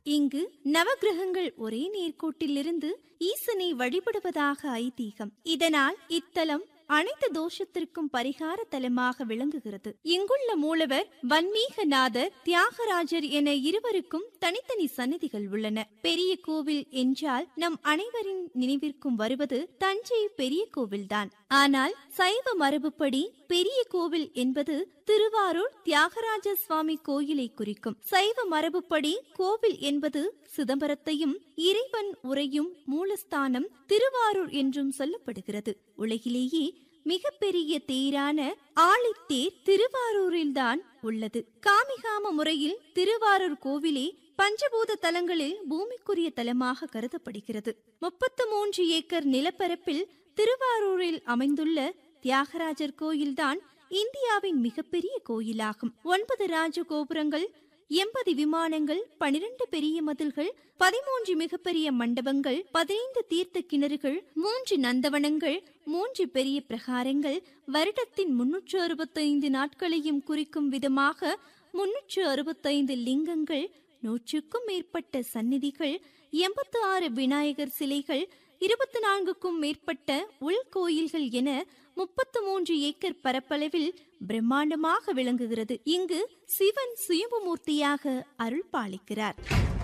இங்கு நவகிரகங்கள் ஒரே நேர்கோட்டிலிருந்து ஈசனை வழிபடுவதாக ஐதீகம் இதனால் இத்தலம் அனைத்து தோஷத்திற்கும் பரிகார தலமாக விளங்குகிறது இங்குள்ள மூலவர் வன்மீகநாதர் தியாகராஜர் என இருவருக்கும் தனித்தனி சன்னதிகள் உள்ளன பெரிய கோவில் என்றால் நம் அனைவரின் நினைவிற்கும் வருவது தஞ்சை பெரிய கோவில்தான் ஆனால் சைவ மரபுப்படி பெரிய கோவில் என்பது திருவாரூர் தியாகராஜ சுவாமி கோயிலை குறிக்கும் சைவ மரபுப்படி கோவில் என்பது சிதம்பரத்தையும் இறைவன் உரையும் மூலஸ்தானம் திருவாரூர் என்றும் சொல்லப்படுகிறது உலகிலேயே மிகப்பெரிய தேரான ஆழித்தேர் திருவாரூரில்தான் உள்ளது காமிகாம முறையில் திருவாரூர் கோவிலே பஞ்சபூத தலங்களில் பூமிக்குரிய தலமாக கருதப்படுகிறது முப்பத்து மூன்று ஏக்கர் நிலப்பரப்பில் திருவாரூரில் அமைந்துள்ள தியாகராஜர் கோயில்தான் இந்தியாவின் மிகப்பெரிய கோயிலாகும் ஒன்பது ராஜகோபுரங்கள் எண்பது விமானங்கள் பனிரெண்டு பெரிய மதில்கள் பதிமூன்று மிகப்பெரிய மண்டபங்கள் பதினைந்து தீர்த்த கிணறுகள் மூன்று நந்தவனங்கள் மூன்று பெரிய பிரகாரங்கள் வருடத்தின் முன்னூற்று அறுபத்தைந்து நாட்களையும் குறிக்கும் விதமாக முன்னூற்று அறுபத்தைந்து லிங்கங்கள் நூற்றுக்கும் மேற்பட்ட சந்நிதிகள் எண்பத்து ஆறு விநாயகர் சிலைகள் இருபத்தி நான்குக்கும் மேற்பட்ட உள்கோயில்கள் என முப்பத்து மூன்று ஏக்கர் பரப்பளவில் பிரம்மாண்டமாக விளங்குகிறது இங்கு சிவன் சுயம்புமூர்த்தியாக அருள் பாலிக்கிறார்